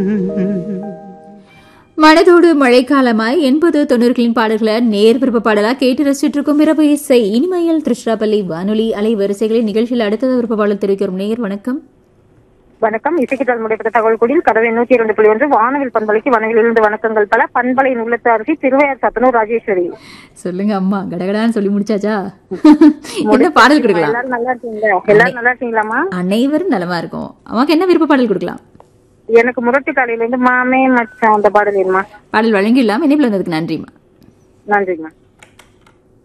மனதோடு மழைக்காலமாய் எண்பது தொண்ணூறுகளின் பாடல்களை நேர் விருப்ப பாடலா கேட்டு ரசிச்சுட்டு இருக்கும் இரவு இசை இனிமையில் திருச்சிராப்பள்ளி வானொலி அலைவரிசைகளின் நிகழ்ச்சியில் அடுத்தது விருப்ப பாடல் தெரிவிக்கிறோம் நேர் வணக்கம் வணக்கம் இசைக்கிட்டால் முடைப்பட்ட தகவல் கூடியில் கதவை நூத்தி இரண்டு புள்ளி ஒன்று வானவில் பண்பலைக்கு வனவிலிருந்து வணக்கங்கள் பல பண்பலை உள்ளத்து அரசி திருவையார் சத்தனூர் ராஜேஸ்வரி சொல்லுங்க அம்மா கடகடான்னு சொல்லி முடிச்சாச்சா என்ன பாடல் கொடுக்கலாம் எல்லாரும் நல்லா இருக்கீங்களா எல்லாரும் நல்லா இருக்கீங்களாமா அனைவரும் நலமா இருக்கும் அம்மாக்கு என்ன விருப்ப பாடல் கொடுக்கலாம் எனக்கு முரட்டு காலையில இருந்து மாமே மச்சான் அந்த பாடல் வேணுமா பாடல் வழங்கிடலாம் இணைப்பில் வந்ததுக்கு நன்றிம்மா நன்றிம்மா